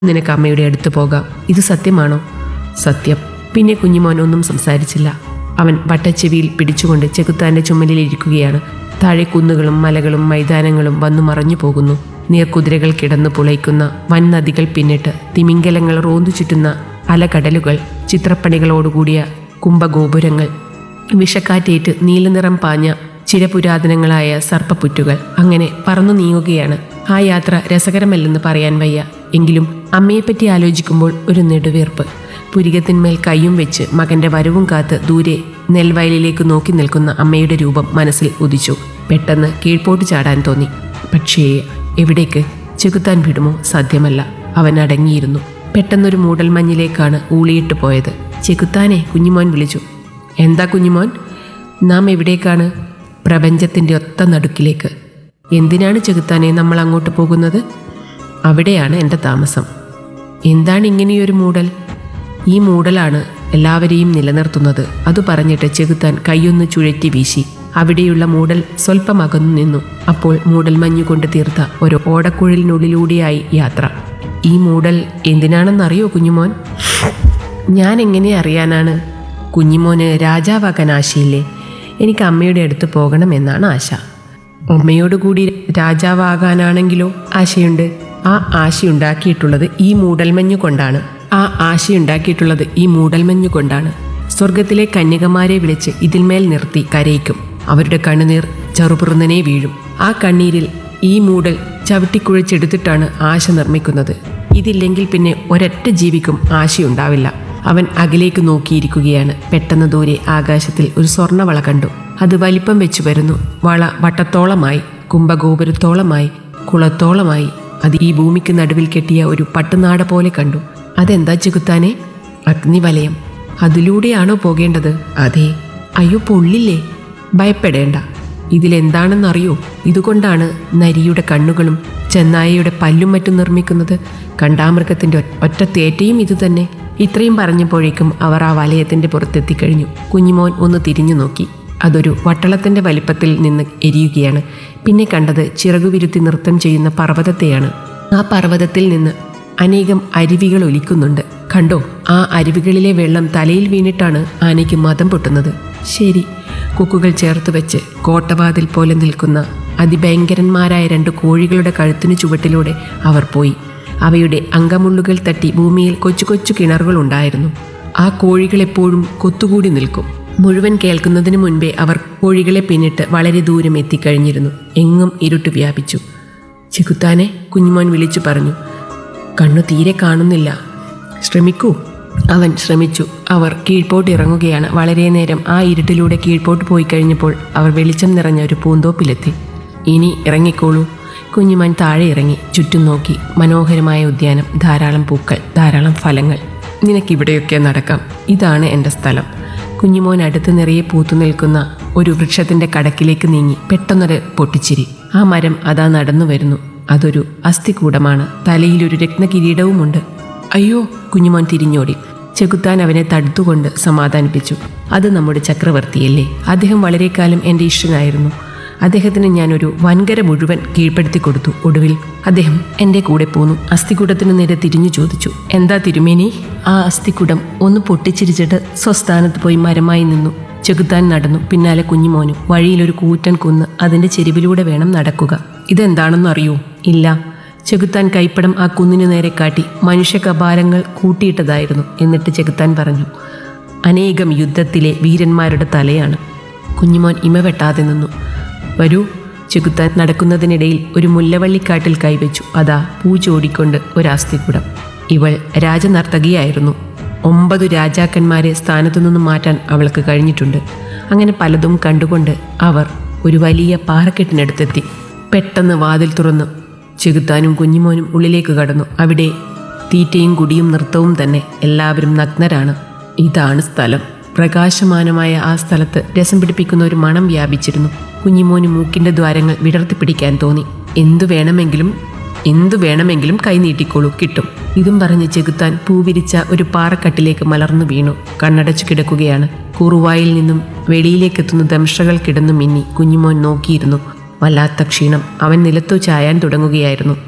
നിനക്ക് അമ്മയുടെ അടുത്ത് പോകാം ഇത് സത്യമാണോ സത്യം പിന്നെ കുഞ്ഞുമോൻ ഒന്നും സംസാരിച്ചില്ല അവൻ വട്ടച്ചെവിയിൽ പിടിച്ചുകൊണ്ട് ചെകുത്താന്റെ ചുമലിൽ ഇരിക്കുകയാണ് താഴെ കുന്നുകളും മലകളും മൈതാനങ്ങളും വന്നു മറഞ്ഞു പോകുന്നു നീർക്കുതിരകൾ കിടന്നു പുളയ്ക്കുന്ന വൻ നദികൾ പിന്നിട്ട് തിമിംഗലങ്ങൾ റോന്തു ചുറ്റുന്ന അലകടലുകൾ ചിത്രപ്പണികളോടുകൂടിയ കുംഭഗോപുരങ്ങൾ വിഷക്കാറ്റേറ്റ് നീലനിറം പാഞ്ഞ ചിരപുരാതനങ്ങളായ സർപ്പപ്പുറ്റുകൾ അങ്ങനെ പറന്നു നീങ്ങുകയാണ് ആ യാത്ര രസകരമല്ലെന്ന് പറയാൻ വയ്യ എങ്കിലും അമ്മയെപ്പറ്റി ആലോചിക്കുമ്പോൾ ഒരു നെടുവീർപ്പ് പുരികത്തിന്മേൽ കൈയും വെച്ച് മകന്റെ വരവും കാത്ത് ദൂരെ നെൽവയലിലേക്ക് നോക്കി നിൽക്കുന്ന അമ്മയുടെ രൂപം മനസ്സിൽ ഉദിച്ചു പെട്ടെന്ന് കീഴ്പോട്ട് ചാടാൻ തോന്നി പക്ഷേ എവിടേക്ക് ചെകുത്താൻ വിടുമോ സാധ്യമല്ല അവൻ അടങ്ങിയിരുന്നു പെട്ടെന്നൊരു മൂടൽമഞ്ഞിലേക്കാണ് ഊളിയിട്ട് പോയത് ചെകുത്താനെ കുഞ്ഞുമോൻ വിളിച്ചു എന്താ കുഞ്ഞുമോൻ നാം എവിടേക്കാണ് പ്രപഞ്ചത്തിൻ്റെ ഒത്ത നടുക്കിലേക്ക് എന്തിനാണ് ചെകുത്താനെ നമ്മൾ അങ്ങോട്ട് പോകുന്നത് അവിടെയാണ് എൻ്റെ താമസം എന്താണ് ഇങ്ങനെയൊരു മൂടൽ ഈ മൂടലാണ് എല്ലാവരെയും നിലനിർത്തുന്നത് അത് പറഞ്ഞിട്ട് ചെകുത്താൻ കൈയൊന്ന് ചുഴറ്റി വീശി അവിടെയുള്ള മൂടൽ സ്വല്പം അകന്നു നിന്നു അപ്പോൾ മൂടൽ മഞ്ഞുകൊണ്ട് തീർത്ത ഒരു ഓടക്കുഴലിനുള്ളിലൂടെയായി യാത്ര ഈ മൂടൽ എന്തിനാണെന്നറിയോ കുഞ്ഞുമോൻ ഞാൻ എങ്ങനെ അറിയാനാണ് കുഞ്ഞിമോന് രാജാവാകാൻ ആശയില്ലേ എനിക്ക് അമ്മയുടെ അടുത്ത് പോകണമെന്നാണ് ആശ അമ്മയോട് കൂടി രാജാവാകാനാണെങ്കിലോ ആശയുണ്ട് ആ ആശയുണ്ടാക്കിയിട്ടുള്ളത് ഈ മൂടൽമഞ്ഞു കൊണ്ടാണ് ആ ആശയുണ്ടാക്കിയിട്ടുള്ളത് ഈ മൂടൽമഞ്ഞു കൊണ്ടാണ് സ്വർഗത്തിലെ കന്യകമാരെ വിളിച്ച് ഇതിന്മേൽ നിർത്തി കരയിക്കും അവരുടെ കണ്ണുനീർ ചെറുപുറുന്നനെ വീഴും ആ കണ്ണീരിൽ ഈ മൂടൽ ചവിട്ടിക്കുഴച്ചെടുത്തിട്ടാണ് ആശ നിർമ്മിക്കുന്നത് ഇതില്ലെങ്കിൽ പിന്നെ ഒരൊറ്റ ജീവിക്കും ആശയുണ്ടാവില്ല അവൻ അകലേക്ക് നോക്കിയിരിക്കുകയാണ് പെട്ടെന്ന് ദൂരെ ആകാശത്തിൽ ഒരു സ്വർണ്ണവള കണ്ടു അത് വലിപ്പം വെച്ചു വരുന്നു വള വട്ടത്തോളമായി കുംഭഗോപുരത്തോളമായി കുളത്തോളമായി അത് ഈ ഭൂമിക്ക് നടുവിൽ കെട്ടിയ ഒരു പട്ടുനാട പോലെ കണ്ടു അതെന്താ ചെകുത്താനെ അഗ്നിവലയം അതിലൂടെയാണോ പോകേണ്ടത് അതെ അയ്യോ പൊള്ളില്ലേ ഭയപ്പെടേണ്ട ഇതിലെന്താണെന്നറിയോ ഇതുകൊണ്ടാണ് നരിയുടെ കണ്ണുകളും ചെന്നായയുടെ പല്ലും മറ്റും നിർമ്മിക്കുന്നത് കണ്ടാമൃഗത്തിന്റെ ഒ- ഒറ്റ തേറ്റയും ഇതുതന്നെ ഇത്രയും പറഞ്ഞപ്പോഴേക്കും അവർ ആ വലയത്തിന്റെ പുറത്തെത്തിക്കഴിഞ്ഞു കുഞ്ഞുമോൻ ഒന്ന് തിരിഞ്ഞു നോക്കി അതൊരു വട്ടളത്തിന്റെ വലിപ്പത്തിൽ നിന്ന് എരിയുകയാണ് പിന്നെ കണ്ടത് ചിറകുവിരുത്തി നൃത്തം ചെയ്യുന്ന പർവ്വതത്തെയാണ് ആ പർവ്വതത്തിൽ നിന്ന് അനേകം അരുവികൾ ഒലിക്കുന്നുണ്ട് കണ്ടോ ആ അരുവികളിലെ വെള്ളം തലയിൽ വീണിട്ടാണ് ആനയ്ക്ക് മതം പൊട്ടുന്നത് ശരി കൊക്കുകൾ ചേർത്ത് വെച്ച് കോട്ടവാതിൽ പോലെ നിൽക്കുന്ന അതിഭയങ്കരന്മാരായ രണ്ട് കോഴികളുടെ കഴുത്തിനു ചുവട്ടിലൂടെ അവർ പോയി അവയുടെ അങ്കമുള്ളുകൾ തട്ടി ഭൂമിയിൽ കൊച്ചു കൊച്ചു കിണറുകളുണ്ടായിരുന്നു ആ കോഴികൾ എപ്പോഴും കൊത്തുകൂടി നിൽക്കും മുഴുവൻ കേൾക്കുന്നതിന് മുൻപേ അവർ കോഴികളെ പിന്നിട്ട് വളരെ ദൂരം എത്തിക്കഴിഞ്ഞിരുന്നു എങ്ങും ഇരുട്ട് വ്യാപിച്ചു ചെകുത്താനെ കുഞ്ഞുമോൻ വിളിച്ചു പറഞ്ഞു കണ്ണു തീരെ കാണുന്നില്ല ശ്രമിക്കൂ അവൻ ശ്രമിച്ചു അവർ കീഴ്പോട്ട് ഇറങ്ങുകയാണ് വളരെ നേരം ആ ഇരുട്ടിലൂടെ കീഴ്പോട്ട് പോയി കഴിഞ്ഞപ്പോൾ അവർ വെളിച്ചം നിറഞ്ഞ ഒരു പൂന്തോപ്പിലെത്തി ഇനി ഇറങ്ങിക്കോളൂ കുഞ്ഞുമാൻ താഴെ ഇറങ്ങി ചുറ്റും നോക്കി മനോഹരമായ ഉദ്യാനം ധാരാളം പൂക്കൾ ധാരാളം ഫലങ്ങൾ നിനക്കിവിടെയൊക്കെ നടക്കാം ഇതാണ് എൻ്റെ സ്ഥലം കുഞ്ഞുമോൻ അടുത്ത് നിറയെ പൂത്തു നിൽക്കുന്ന ഒരു വൃക്ഷത്തിന്റെ കടക്കിലേക്ക് നീങ്ങി പെട്ടെന്നൊരു പൊട്ടിച്ചിരി ആ മരം അതാ നടന്നു വരുന്നു അതൊരു അസ്ഥികൂടമാണ് തലയിലൊരു രത്നകിരീടവുമുണ്ട് അയ്യോ കുഞ്ഞുമോൻ തിരിഞ്ഞോടി ചെകുത്താൻ അവനെ തടുത്തുകൊണ്ട് സമാധാനിപ്പിച്ചു അത് നമ്മുടെ ചക്രവർത്തിയല്ലേ അദ്ദേഹം വളരെ കാലം എൻ്റെ ഇഷ്ടനായിരുന്നു അദ്ദേഹത്തിന് ഞാനൊരു വൻകര മുഴുവൻ കീഴ്പ്പെടുത്തി കൊടുത്തു ഒടുവിൽ അദ്ദേഹം എൻ്റെ കൂടെ പോന്നു അസ്ഥികൂടത്തിന് നേരെ തിരിഞ്ഞു ചോദിച്ചു എന്താ തിരുമേനി ആ അസ്ഥികൂടം ഒന്ന് പൊട്ടിച്ചിരിച്ചിട്ട് സ്വസ്ഥാനത്ത് പോയി മരമായി നിന്നു ചെകുത്താൻ നടന്നു പിന്നാലെ കുഞ്ഞുമോനും വഴിയിലൊരു കൂറ്റൻ കുന്ന് അതിന്റെ ചെരുവിലൂടെ വേണം നടക്കുക ഇതെന്താണെന്ന് അറിയൂ ഇല്ല ചെകുത്താൻ കൈപ്പടം ആ കുന്നിനു നേരെ കാട്ടി മനുഷ്യ കപാലങ്ങൾ കൂട്ടിയിട്ടതായിരുന്നു എന്നിട്ട് ചെകുത്താൻ പറഞ്ഞു അനേകം യുദ്ധത്തിലെ വീരന്മാരുടെ തലയാണ് കുഞ്ഞുമോൻ ഇമ വെട്ടാതെ നിന്നു വരൂ ചെകുത്താൻ നടക്കുന്നതിനിടയിൽ ഒരു മുല്ലവള്ളിക്കാട്ടിൽ കൈവച്ചു അതാ പൂ ചോടിക്കൊണ്ട് ഒരാസ്തിക്കുടം ഇവൾ രാജനർത്തകിയായിരുന്നു ഒമ്പതു രാജാക്കന്മാരെ സ്ഥാനത്തു നിന്നും മാറ്റാൻ അവൾക്ക് കഴിഞ്ഞിട്ടുണ്ട് അങ്ങനെ പലതും കണ്ടുകൊണ്ട് അവർ ഒരു വലിയ പാറക്കെട്ടിനടുത്തെത്തി പെട്ടെന്ന് വാതിൽ തുറന്നു ചെകുത്താനും കുഞ്ഞുമോനും ഉള്ളിലേക്ക് കടന്നു അവിടെ തീറ്റയും കുടിയും നൃത്തവും തന്നെ എല്ലാവരും നഗ്നരാണ് ഇതാണ് സ്ഥലം പ്രകാശമാനമായ ആ സ്ഥലത്ത് രസം പിടിപ്പിക്കുന്ന ഒരു മണം വ്യാപിച്ചിരുന്നു കുഞ്ഞിമോന് മൂക്കിന്റെ ദ്വാരങ്ങൾ വിടർത്തി പിടിക്കാൻ തോന്നി എന്തു വേണമെങ്കിലും എന്തു വേണമെങ്കിലും കൈ നീട്ടിക്കോളൂ കിട്ടും ഇതും പറഞ്ഞ് ചെകുത്താൻ പൂവിരിച്ച ഒരു പാറക്കട്ടിലേക്ക് മലർന്നു വീണു കണ്ണടച്ചു കിടക്കുകയാണ് കുറുവായിൽ നിന്നും വെളിയിലേക്കെത്തുന്ന ദംഷകൾ കിടന്നു മിന്നി കുഞ്ഞുമോൻ നോക്കിയിരുന്നു വല്ലാത്ത ക്ഷീണം അവൻ നിലത്തു ചായാൻ തുടങ്ങുകയായിരുന്നു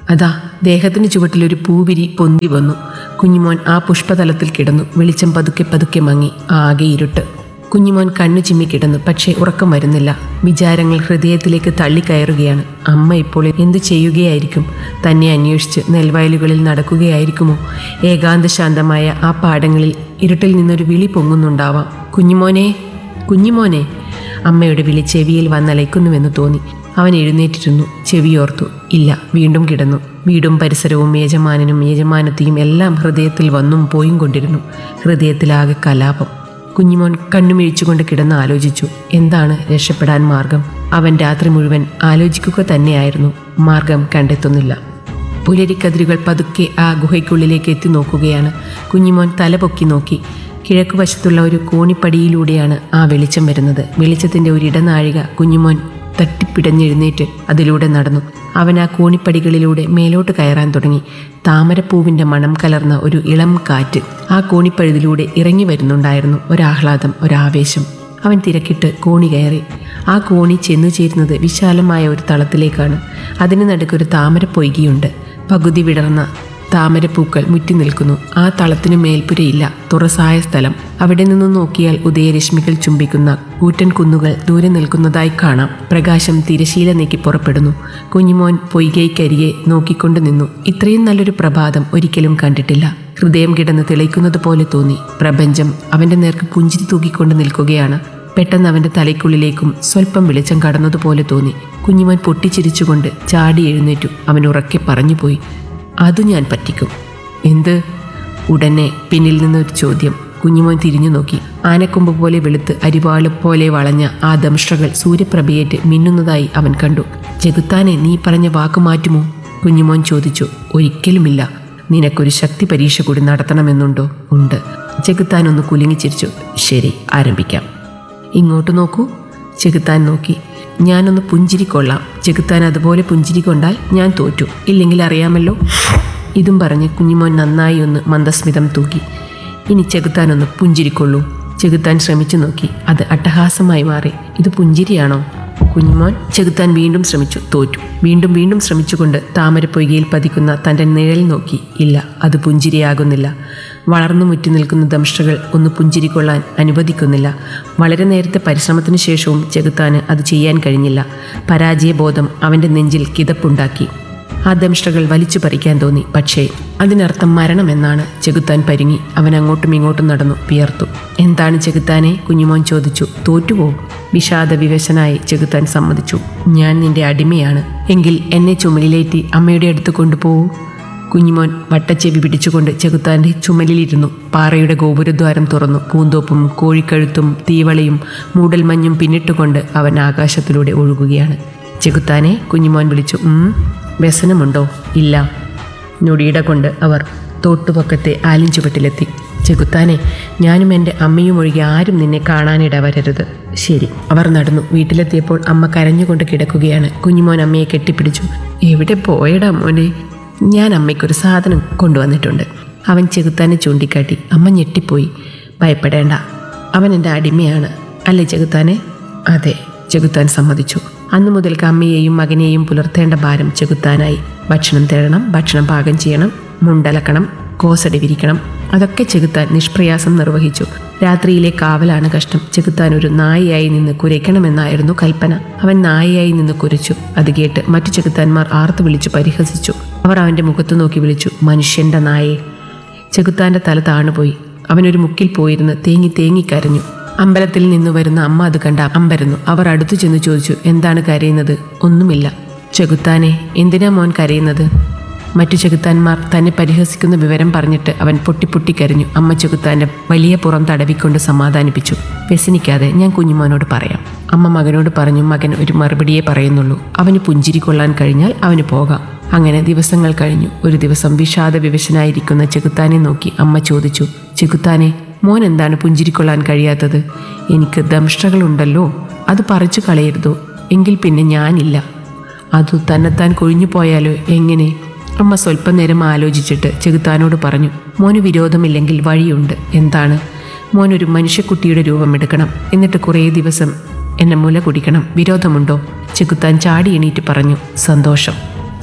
അതാ ദേഹത്തിന് ചുവട്ടിലൊരു പൂവിരി പൊന്തി വന്നു കുഞ്ഞുമോൻ ആ പുഷ്പതലത്തിൽ കിടന്നു വെളിച്ചം പതുക്കെ പതുക്കെ മങ്ങി ആകെ ഇരുട്ട് കുഞ്ഞുമോൻ കണ്ണു ചിമ്മി കിടന്നു പക്ഷേ ഉറക്കം വരുന്നില്ല വിചാരങ്ങൾ ഹൃദയത്തിലേക്ക് തള്ളിക്കയറുകയാണ് അമ്മ ഇപ്പോൾ എന്തു ചെയ്യുകയായിരിക്കും തന്നെ അന്വേഷിച്ച് നെൽവയലുകളിൽ നടക്കുകയായിരിക്കുമോ ഏകാന്ത ശാന്തമായ ആ പാടങ്ങളിൽ ഇരുട്ടിൽ നിന്നൊരു വിളി പൊങ്ങുന്നുണ്ടാവാം കുഞ്ഞുമോനെ കുഞ്ഞുമോനെ അമ്മയുടെ വിളി ചെവിയിൽ വന്നലയ്ക്കുന്നുവെന്ന് തോന്നി അവൻ എഴുന്നേറ്റിരുന്നു ചെവിയോർത്തു ഇല്ല വീണ്ടും കിടന്നു വീടും പരിസരവും യജമാനനും യജമാനത്തിയും എല്ലാം ഹൃദയത്തിൽ വന്നും പോയും കൊണ്ടിരുന്നു ഹൃദയത്തിലാകെ കലാപം കുഞ്ഞുമോൻ കണ്ണുമിഴിച്ചുകൊണ്ട് കിടന്ന് ആലോചിച്ചു എന്താണ് രക്ഷപ്പെടാൻ മാർഗം അവൻ രാത്രി മുഴുവൻ ആലോചിക്കുക തന്നെയായിരുന്നു മാർഗം കണ്ടെത്തുന്നില്ല പുലരിക്കതിരുകൾ പതുക്കെ ആ ഗുഹയ്ക്കുള്ളിലേക്ക് എത്തി നോക്കുകയാണ് കുഞ്ഞിമോൻ തല പൊക്കി നോക്കി കിഴക്കുവശത്തുള്ള ഒരു കോണിപ്പടിയിലൂടെയാണ് ആ വെളിച്ചം വരുന്നത് വെളിച്ചത്തിന്റെ ഒരു ഇടനാഴിക കുഞ്ഞുമോൻ തട്ടിപ്പിടഞ്ഞെഴുന്നേറ്റ് അതിലൂടെ നടന്നു അവൻ ആ കോണിപ്പടികളിലൂടെ മേലോട്ട് കയറാൻ തുടങ്ങി താമരപ്പൂവിന്റെ മണം കലർന്ന ഒരു ഇളം കാറ്റ് ആ കോണിപ്പഴുതിലൂടെ ഇറങ്ങി വരുന്നുണ്ടായിരുന്നു ഒരാഹ്ലാദം ഒരാവേശം അവൻ തിരക്കിട്ട് കോണി കയറി ആ കോണി ചെന്നു ചേരുന്നത് വിശാലമായ ഒരു തളത്തിലേക്കാണ് അതിന് നടുക്കൊരു താമര പൊയ്കയുണ്ട് പകുതി വിടർന്ന താമരപ്പൂക്കൾ മുറ്റി നിൽക്കുന്നു ആ തളത്തിനു മേൽപ്പുരയില്ല തുറസായ സ്ഥലം അവിടെ നിന്ന് നോക്കിയാൽ ഉദയരശ്മികൾ ചുംബിക്കുന്ന കൂറ്റൻ കുന്നുകൾ ദൂരെ നിൽക്കുന്നതായി കാണാം പ്രകാശം തിരശീല നീക്കി പുറപ്പെടുന്നു കുഞ്ഞുമോൻ പൊയ്കൈക്കരികെ നോക്കിക്കൊണ്ട് നിന്നു ഇത്രയും നല്ലൊരു പ്രഭാതം ഒരിക്കലും കണ്ടിട്ടില്ല ഹൃദയം കിടന്ന് തിളയ്ക്കുന്നത് പോലെ തോന്നി പ്രപഞ്ചം അവന്റെ നേർക്ക് പുഞ്ചിരി തൂക്കിക്കൊണ്ട് നിൽക്കുകയാണ് പെട്ടെന്ന് അവന്റെ തലയ്ക്കുള്ളിലേക്കും സ്വല്പം വെളിച്ചം കടന്നതുപോലെ തോന്നി കുഞ്ഞുമോൻ പൊട്ടിച്ചിരിച്ചുകൊണ്ട് ചാടി എഴുന്നേറ്റു അവൻ ഉറക്കെ പറഞ്ഞുപോയി അത് ഞാൻ പറ്റിക്കും എന്ത് ഉടനെ പിന്നിൽ നിന്നൊരു ചോദ്യം കുഞ്ഞുമോൻ തിരിഞ്ഞു നോക്കി ആനക്കൊമ്പ് പോലെ വെളുത്ത് അരിവാള് പോലെ വളഞ്ഞ ആ ദംഷ്ട്രകൾ സൂര്യപ്രഭയേറ്റ് മിന്നുന്നതായി അവൻ കണ്ടു ചെകുത്താനെ നീ പറഞ്ഞ വാക്ക് മാറ്റുമോ കുഞ്ഞുമോൻ ചോദിച്ചു ഒരിക്കലുമില്ല നിനക്കൊരു ശക്തി പരീക്ഷ കൂടി നടത്തണമെന്നുണ്ടോ ഉണ്ട് ചെകുത്താൻ ഒന്ന് കുലുങ്ങിച്ചിരിച്ചു ശരി ആരംഭിക്കാം ഇങ്ങോട്ട് നോക്കൂ ചെകുത്താൻ നോക്കി ഞാനൊന്ന് പുഞ്ചിരിക്കൊള്ളാം ചെകുത്താൻ അതുപോലെ പുഞ്ചിരി കൊണ്ടാൽ ഞാൻ തോറ്റു ഇല്ലെങ്കിൽ അറിയാമല്ലോ ഇതും പറഞ്ഞ് കുഞ്ഞുമോൻ നന്നായി ഒന്ന് മന്ദസ്മിതം തൂക്കി ഇനി ചെകുത്താൻ ഒന്ന് പുഞ്ചിരിക്കൊള്ളൂ ചെകുത്താൻ ശ്രമിച്ചു നോക്കി അത് അട്ടഹാസമായി മാറി ഇത് പുഞ്ചിരിയാണോ കുഞ്ഞുമോൻ ചെകുത്താൻ വീണ്ടും ശ്രമിച്ചു തോറ്റു വീണ്ടും വീണ്ടും ശ്രമിച്ചുകൊണ്ട് താമരപ്പൊയ്കയിൽ പതിക്കുന്ന തൻ്റെ നിഴൽ നോക്കി ഇല്ല അത് പുഞ്ചിരിയാകുന്നില്ല വളർന്നു മുറ്റി നിൽക്കുന്ന ദംഷ്ടകൾ ഒന്ന് പുഞ്ചിരിക്കൊള്ളാൻ അനുവദിക്കുന്നില്ല വളരെ നേരത്തെ പരിശ്രമത്തിനു ശേഷവും ചെകുത്താന് അത് ചെയ്യാൻ കഴിഞ്ഞില്ല പരാജയബോധം അവൻ്റെ നെഞ്ചിൽ കിതപ്പുണ്ടാക്കി ആ ദംഷ്ടകൾ വലിച്ചു പറിക്കാൻ തോന്നി പക്ഷേ അതിനർത്ഥം മരണമെന്നാണ് ചെകുത്താൻ പരുങ്ങി അവൻ അങ്ങോട്ടും ഇങ്ങോട്ടും നടന്നു വിയർത്തു എന്താണ് ചെകുത്താനെ കുഞ്ഞുമോൻ ചോദിച്ചു തോറ്റുപോ വിഷാദ വിവശനായി ചെകുത്താൻ സമ്മതിച്ചു ഞാൻ നിന്റെ അടിമയാണ് എങ്കിൽ എന്നെ ചുമലിലേറ്റി അമ്മയുടെ അടുത്ത് കൊണ്ടുപോകൂ കുഞ്ഞുമോൻ വട്ടച്ചെവി പിടിച്ചുകൊണ്ട് ചെകുത്താന്റെ ചുമലിലിരുന്നു പാറയുടെ ഗോപുരദ്വാരം തുറന്നു പൂന്തോപ്പും കോഴിക്കഴുത്തും തീവളയും മൂടൽമഞ്ഞും പിന്നിട്ടുകൊണ്ട് അവൻ ആകാശത്തിലൂടെ ഒഴുകുകയാണ് ചെകുത്താനെ കുഞ്ഞുമോൻ വിളിച്ചു ഉം വ്യസനമുണ്ടോ ഇല്ല ഞൊടിയിട കൊണ്ട് അവർ തോട്ടുപക്കത്തെ ആലിഞ്ചുവട്ടിലെത്തി ചെകുത്താനെ ഞാനും എൻ്റെ അമ്മയും ഒഴികെ ആരും നിന്നെ കാണാനിട വരരുത് ശരി അവർ നടന്നു വീട്ടിലെത്തിയപ്പോൾ അമ്മ കരഞ്ഞുകൊണ്ട് കിടക്കുകയാണ് കുഞ്ഞുമോൻ അമ്മയെ കെട്ടിപ്പിടിച്ചു എവിടെ പോയടാ മോനെ ഞാൻ അമ്മയ്ക്കൊരു സാധനം കൊണ്ടുവന്നിട്ടുണ്ട് അവൻ ചെകുത്താനെ ചൂണ്ടിക്കാട്ടി അമ്മ ഞെട്ടിപ്പോയി ഭയപ്പെടേണ്ട അവൻ എൻ്റെ അടിമയാണ് അല്ലേ ചെകുത്താനെ അതെ ചെകുത്താൻ സമ്മതിച്ചു അന്നു മുതൽക്ക് അമ്മയെയും മകനെയും പുലർത്തേണ്ട ഭാരം ചെകുത്താനായി ഭക്ഷണം തേടണം ഭക്ഷണം പാകം ചെയ്യണം മുണ്ടലക്കണം കോസടി വിരിക്കണം അതൊക്കെ ചെകുത്താൻ നിഷ്പ്രയാസം നിർവഹിച്ചു രാത്രിയിലെ കാവലാണ് കഷ്ടം ചെകുത്താൻ ഒരു നായയായി നിന്ന് കുരയ്ക്കണമെന്നായിരുന്നു കൽപ്പന അവൻ നായയായി നിന്ന് കുരച്ചു അത് കേട്ട് മറ്റു ചെകുത്താന്മാർ ആർത്തു വിളിച്ചു പരിഹസിച്ചു അവർ അവന്റെ മുഖത്ത് നോക്കി വിളിച്ചു മനുഷ്യന്റെ നായേ ചെകുത്താന്റെ തല താണുപോയി അവനൊരു മുക്കിൽ പോയിരുന്ന് തേങ്ങി തേങ്ങി കരഞ്ഞു അമ്പലത്തിൽ നിന്ന് വരുന്ന അമ്മ അത് കണ്ട അമ്പരന്നു അവർ അടുത്തു ചെന്ന് ചോദിച്ചു എന്താണ് കരയുന്നത് ഒന്നുമില്ല ചെകുത്താനെ എന്തിനാ മോൻ കരയുന്നത് മറ്റു ചെകുത്താന്മാർ തന്നെ പരിഹസിക്കുന്ന വിവരം പറഞ്ഞിട്ട് അവൻ പൊട്ടിപ്പൊട്ടി കരഞ്ഞു അമ്മ ചെകുത്താന്റെ വലിയ പുറം തടവിക്കൊണ്ട് സമാധാനിപ്പിച്ചു വ്യസനിക്കാതെ ഞാൻ കുഞ്ഞുമോനോട് പറയാം അമ്മ മകനോട് പറഞ്ഞു മകൻ ഒരു മറുപടിയേ പറയുന്നുള്ളൂ അവന് പുഞ്ചിരി കൊള്ളാൻ കഴിഞ്ഞാൽ അവന് പോകാം അങ്ങനെ ദിവസങ്ങൾ കഴിഞ്ഞു ഒരു ദിവസം വിഷാദ വിവശനായിരിക്കുന്ന ചെകുത്താനെ നോക്കി അമ്മ ചോദിച്ചു ചെകുത്താനെ മോൻ എന്താണ് പുഞ്ചിരിക്കൊള്ളാൻ കഴിയാത്തത് എനിക്ക് ദംഷ്ടകളുണ്ടല്ലോ അത് പറിച്ചു കളയരുതോ എങ്കിൽ പിന്നെ ഞാനില്ല അത് തന്നെത്താൻ കൊഴിഞ്ഞു പോയാലോ എങ്ങനെ അമ്മ സ്വല്പം നേരം ആലോചിച്ചിട്ട് ചെകുത്താനോട് പറഞ്ഞു മോന് വിരോധമില്ലെങ്കിൽ വഴിയുണ്ട് എന്താണ് മോൻ ഒരു മനുഷ്യക്കുട്ടിയുടെ രൂപമെടുക്കണം എന്നിട്ട് കുറേ ദിവസം എന്നെ മുല കുടിക്കണം വിരോധമുണ്ടോ ചെകുത്താൻ ചാടി എണീറ്റ് പറഞ്ഞു സന്തോഷം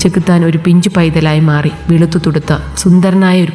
ചെകുത്താൻ ഒരു പിഞ്ചു പൈതലായി മാറി വെളുത്തു തുടുത്ത സുന്ദരനായ ഒരു